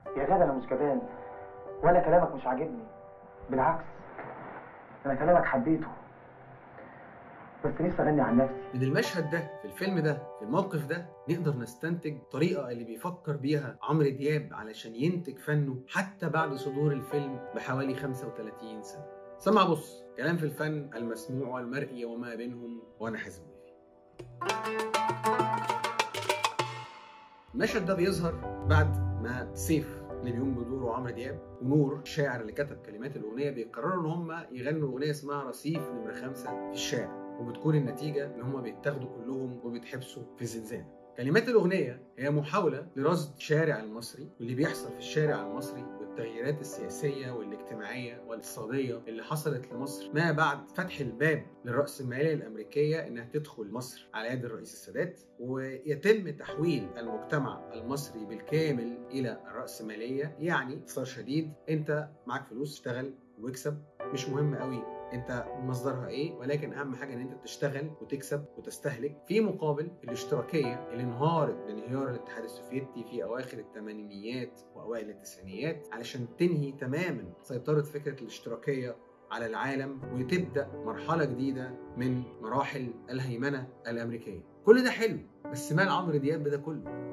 يا غدا انا مش جبان ولا كلامك مش عاجبني بالعكس انا كلامك حبيته بس نفسي اغني عن نفسي من المشهد ده في الفيلم ده في الموقف ده نقدر نستنتج الطريقة اللي بيفكر بيها عمرو دياب علشان ينتج فنه حتى بعد صدور الفيلم بحوالي 35 سنة سمع بص كلام في الفن المسموع والمرئي وما بينهم وانا حازم وافي المشهد ده بيظهر بعد ما سيف اللي بيقوم بدوره عمرو دياب ونور الشاعر اللي كتب كلمات الاغنيه بيقرروا ان هم يغنوا اغنيه اسمها رصيف نمره خمسة في الشارع وبتكون النتيجه ان هم بيتاخدوا كلهم وبيتحبسوا في زنزانه كلمات الأغنية هي محاولة لرصد الشارع المصري واللي بيحصل في الشارع المصري والتغييرات السياسية والاجتماعية والاقتصادية اللي حصلت لمصر ما بعد فتح الباب للرأسمالية الأمريكية إنها تدخل مصر على يد الرئيس السادات ويتم تحويل المجتمع المصري بالكامل إلى الرأسمالية يعني باختصار شديد أنت معاك فلوس اشتغل واكسب مش مهم قوي انت مصدرها ايه ولكن اهم حاجه ان انت تشتغل وتكسب وتستهلك في مقابل الاشتراكيه اللي انهارت بانهيار الاتحاد السوفيتي في اواخر الثمانينيات واوائل التسعينيات علشان تنهي تماما سيطره فكره الاشتراكيه على العالم وتبدا مرحله جديده من مراحل الهيمنه الامريكيه كل ده حلو بس مال عمرو دياب ده كله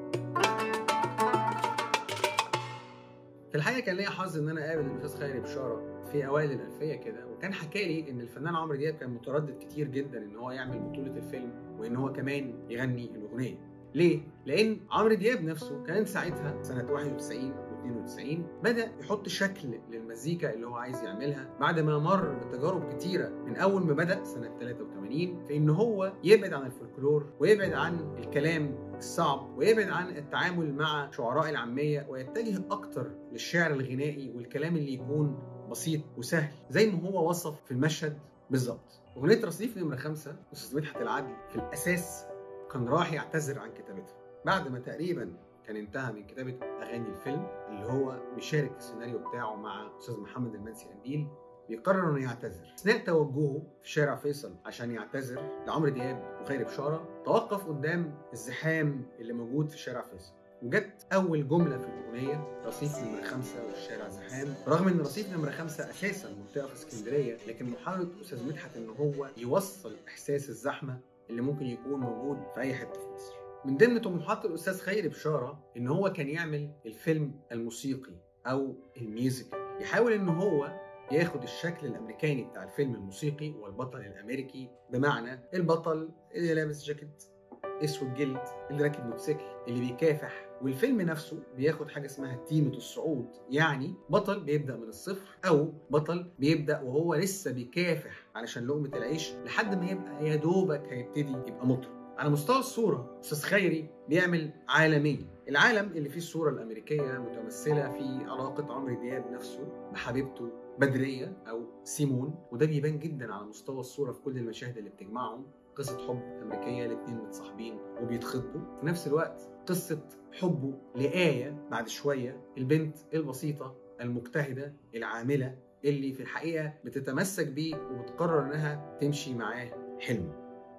في الحقيقه كان ليا حظ ان انا اقابل الاستاذ خيري بشاره في اوائل الالفيه كده وكان حكى لي ان الفنان عمرو دياب كان متردد كتير جدا ان هو يعمل بطوله الفيلم وان هو كمان يغني الاغنيه ليه؟ لان عمرو دياب نفسه كان ساعتها سنه 91 و92 بدا يحط شكل للمزيكا اللي هو عايز يعملها بعد ما مر بتجارب كتيره من اول ما بدا سنه 83 في ان هو يبعد عن الفولكلور ويبعد عن الكلام الصعب ويبعد عن التعامل مع شعراء العاميه ويتجه اكتر للشعر الغنائي والكلام اللي يكون بسيط وسهل زي ما هو وصف في المشهد بالظبط اغنيه رصيف نمره خمسة استاذ مدحت العدل في الاساس كان راح يعتذر عن كتابتها بعد ما تقريبا كان انتهى من كتابه اغاني الفيلم اللي هو مشارك السيناريو بتاعه مع استاذ محمد المنسي قنديل بيقرر انه يعتذر اثناء توجهه في شارع فيصل عشان يعتذر لعمرو دياب وخيري بشاره توقف قدام الزحام اللي موجود في شارع فيصل وجت أول جملة في الأغنية رصيف نمرة خمسة والشارع زحام رغم إن رصيف نمرة خمسة أساسا منطقة في اسكندرية لكن محاولة أستاذ مدحت إن هو يوصل إحساس الزحمة اللي ممكن يكون موجود في أي حتة في مصر من ضمن طموحات الأستاذ خيري بشارة إن هو كان يعمل الفيلم الموسيقي أو الميوزيكال يحاول إن هو ياخد الشكل الامريكاني بتاع الفيلم الموسيقي والبطل الامريكي بمعنى البطل اللي لابس جاكيت اسود جلد اللي راكب موتوسيكل اللي بيكافح والفيلم نفسه بياخد حاجه اسمها تيمة الصعود يعني بطل بيبدا من الصفر او بطل بيبدا وهو لسه بيكافح علشان لقمه العيش لحد ما يبقى يا دوبك هيبتدي يبقى مطرب على مستوى الصوره استاذ خيري بيعمل عالميا العالم اللي فيه الصوره الامريكيه متمثله في علاقه عمرو دياب نفسه بحبيبته بدريه او سيمون وده بيبان جدا على مستوى الصوره في كل المشاهد اللي بتجمعهم قصة حب أمريكية الاتنين متصاحبين وبيتخطبوا في نفس الوقت قصة حبه لآية بعد شوية البنت البسيطة المجتهدة العاملة اللي في الحقيقة بتتمسك بيه وبتقرر إنها تمشي معاه حلم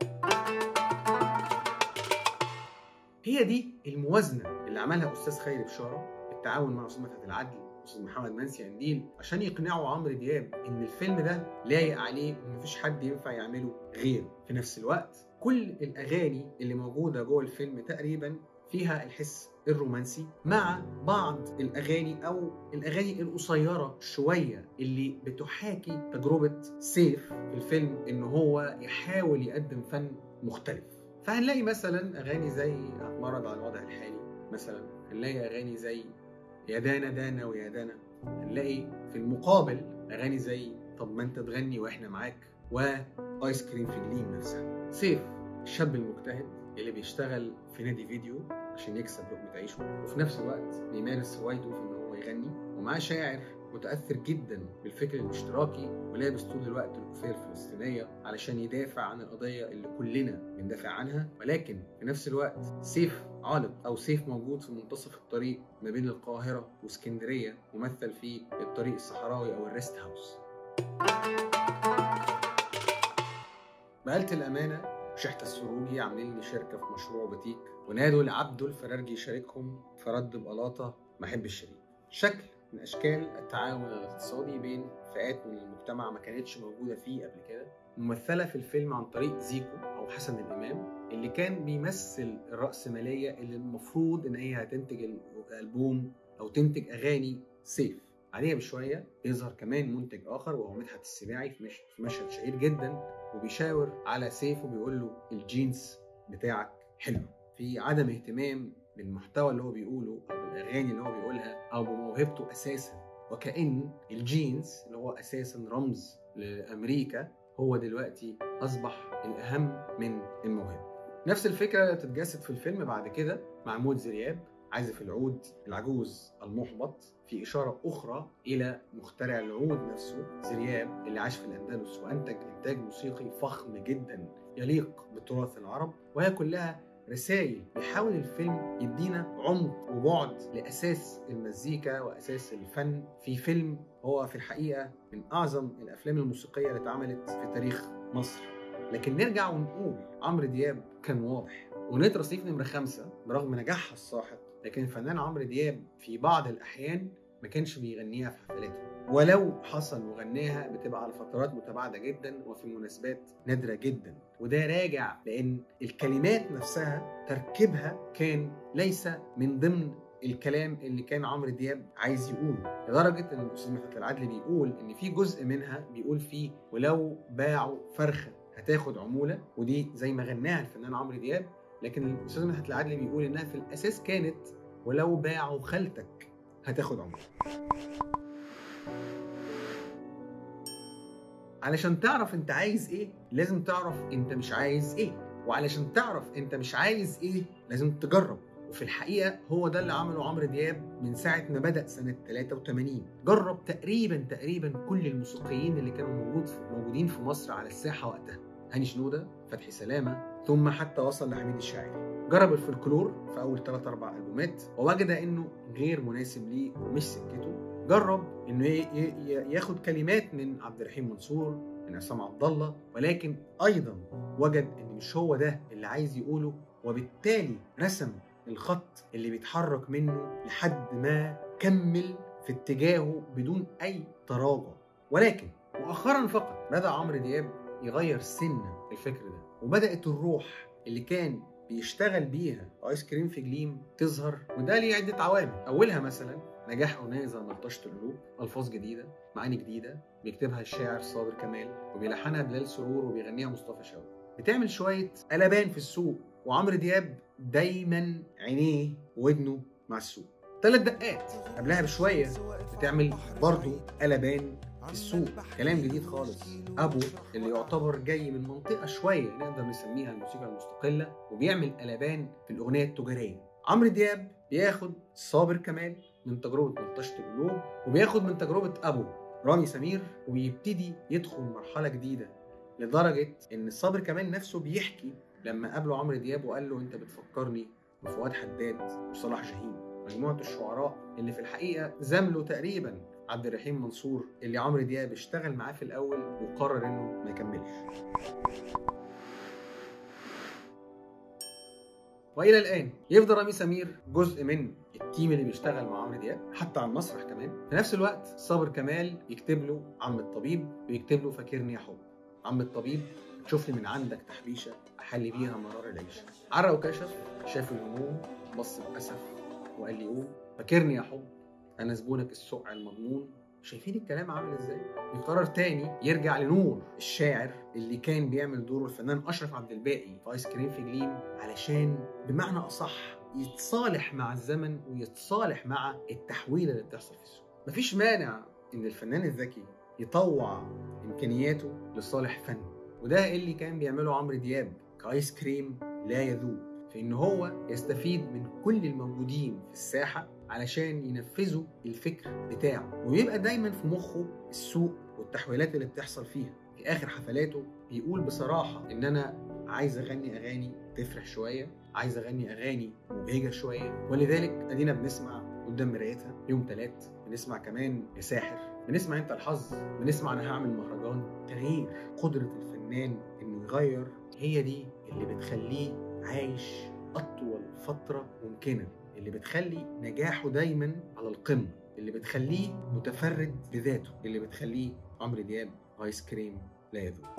هي دي الموازنة اللي عملها أستاذ خيري بشارة بالتعاون مع أستاذ مدحت العدل استاذ محمد منسي قنديل عشان يقنعوا عمرو دياب ان الفيلم ده لايق عليه ومفيش حد ينفع يعمله غيره في نفس الوقت كل الاغاني اللي موجوده جوه الفيلم تقريبا فيها الحس الرومانسي مع بعض الاغاني او الاغاني القصيره شويه اللي بتحاكي تجربه سيف في الفيلم ان هو يحاول يقدم فن مختلف فهنلاقي مثلا اغاني زي مرض على الوضع الحالي مثلا هنلاقي اغاني زي يا دانا دانا ويا دانا هنلاقي في المقابل اغاني زي طب ما انت تغني واحنا معاك وايس كريم في جليم نفسها سيف الشاب المجتهد اللي بيشتغل في نادي فيديو عشان يكسب لقمة عيشه وفي نفس الوقت بيمارس هوايته في ان هو يغني ومعاه شاعر متأثر جدا بالفكر الاشتراكي ولابس طول الوقت الكوفية الفلسطينية علشان يدافع عن القضية اللي كلنا بندافع عنها ولكن في نفس الوقت سيف عالق أو سيف موجود في منتصف الطريق ما بين القاهرة واسكندرية ممثل في الطريق الصحراوي أو الريست هاوس بقالة الأمانة وشحتة السروجي عاملين لي شركة في مشروع بوتيك ونادوا لعبده الفرارجي يشاركهم فرد بقلاطة ما أحب الشريك شكل من اشكال التعاون الاقتصادي بين فئات من المجتمع ما كانتش موجوده فيه قبل كده ممثله في الفيلم عن طريق زيكو او حسن الامام اللي كان بيمثل الرأسمالية اللي المفروض ان هي هتنتج الالبوم او تنتج اغاني سيف عليها بشويه يظهر كمان منتج اخر وهو مدحت السباعي في مش- في مشهد شهير جدا وبيشاور على سيف وبيقول له الجينز بتاعك حلو في عدم اهتمام بالمحتوى اللي هو بيقوله او بالاغاني اللي هو بيقولها او بموهبته اساسا وكأن الجينز اللي هو اساسا رمز لامريكا هو دلوقتي اصبح الاهم من الموهبه نفس الفكره تتجسد في الفيلم بعد كده مع مود زرياب عازف العود العجوز المحبط في إشارة أخرى إلى مخترع العود نفسه زرياب اللي عاش في الأندلس وأنتج إنتاج موسيقي فخم جدا يليق بتراث العرب وهي كلها رسائل بيحاول الفيلم يدينا عمق وبعد لأساس المزيكا وأساس الفن في فيلم هو في الحقيقة من أعظم الأفلام الموسيقية اللي اتعملت في تاريخ مصر لكن نرجع ونقول عمرو دياب كان واضح أغنية رصيف نمرة خمسة برغم نجاحها الساحق لكن الفنان عمرو دياب في بعض الأحيان ما كانش بيغنيها في حفلاته ولو حصل وغناها بتبقى على فترات متباعدة جدا وفي مناسبات نادرة جدا وده راجع لأن الكلمات نفسها تركيبها كان ليس من ضمن الكلام اللي كان عمرو دياب عايز يقوله لدرجة إن الأستاذ مدحت العدل بيقول إن في جزء منها بيقول فيه ولو باعوا فرخة هتاخد عمولة ودي زي ما غناها الفنان عمرو دياب لكن الاستاذ مدحت العدلي بيقول انها في الاساس كانت ولو باعوا خالتك هتاخد عمره علشان تعرف انت عايز ايه لازم تعرف انت مش عايز ايه وعلشان تعرف انت مش عايز ايه لازم تجرب وفي الحقيقة هو ده اللي عمله عمرو دياب من ساعة ما بدأ سنة 83 جرب تقريبا تقريبا كل الموسيقيين اللي كانوا موجود في موجودين في مصر على الساحة وقتها هاني شنودة فتحي سلامة ثم حتى وصل لحميد الشاعري جرب الفولكلور في اول 3 4 البومات ووجد انه غير مناسب ليه ومش سكته جرب انه ي- ي- ياخد كلمات من عبد الرحيم منصور من عصام عبد الله ولكن ايضا وجد ان مش هو ده اللي عايز يقوله وبالتالي رسم الخط اللي بيتحرك منه لحد ما كمل في اتجاهه بدون اي تراجع ولكن مؤخرا فقط بدا عمرو دياب يغير سنة الفكر ده وبدأت الروح اللي كان بيشتغل بيها ايس كريم في جليم تظهر وده ليه عدة عوامل أولها مثلا نجاح أغنية زي ملطشة القلوب ألفاظ جديدة معاني جديدة بيكتبها الشاعر صابر كمال وبيلحنها بلال سرور وبيغنيها مصطفى شوقي بتعمل شوية قلبان في السوق وعمرو دياب دايما عينيه ودنه مع السوق ثلاث دقات قبلها بشوية بتعمل برضه قلبان في السوق كلام جديد خالص ابو اللي يعتبر جاي من منطقه شويه نقدر نسميها الموسيقى المستقله وبيعمل قلبان في الاغنيه التجاريه عمرو دياب بياخد صابر كمال من تجربه ملطشه القلوب وبياخد من تجربه ابو رامي سمير ويبتدي يدخل مرحله جديده لدرجه ان صابر كمال نفسه بيحكي لما قابله عمرو دياب وقال له انت بتفكرني بفؤاد حداد وصلاح جاهين مجموعه الشعراء اللي في الحقيقه زملوا تقريبا عبد الرحيم منصور اللي عمرو دياب اشتغل معاه في الاول وقرر انه ما يكملش والى الان يفضل رامي سمير جزء من التيم اللي بيشتغل مع عمرو دياب حتى على المسرح كمان في نفس الوقت صابر كمال يكتب له عم الطبيب ويكتب له فاكرني يا حب عم الطبيب تشوف لي من عندك تحبيشه احلي بيها مرار العيشه عرق وكشف شاف الهموم بص باسف وقال لي قوم فاكرني يا حب انا زبونك السقع المضمون شايفين الكلام عامل ازاي؟ يقرر تاني يرجع لنور الشاعر اللي كان بيعمل دوره الفنان اشرف عبد الباقي في ايس كريم في جليم علشان بمعنى اصح يتصالح مع الزمن ويتصالح مع التحويله اللي بتحصل في السوق. مفيش مانع ان الفنان الذكي يطوع امكانياته لصالح فن وده اللي كان بيعمله عمرو دياب كايس كريم لا يذوب في ان هو يستفيد من كل الموجودين في الساحه علشان ينفذوا الفكر بتاعه ويبقى دايما في مخه السوق والتحويلات اللي بتحصل فيها في اخر حفلاته بيقول بصراحه ان انا عايز اغني اغاني تفرح شويه عايز اغني اغاني مبهجه شويه ولذلك ادينا بنسمع قدام مرايتها يوم ثلاث بنسمع كمان يا ساحر بنسمع انت الحظ بنسمع انا هعمل مهرجان تغيير قدره الفنان انه يغير هي دي اللي بتخليه عايش اطول فتره ممكنه اللي بتخلي نجاحه دايما على القمه اللي بتخليه متفرد بذاته اللي بتخليه عمرو دياب ايس كريم لا يذوب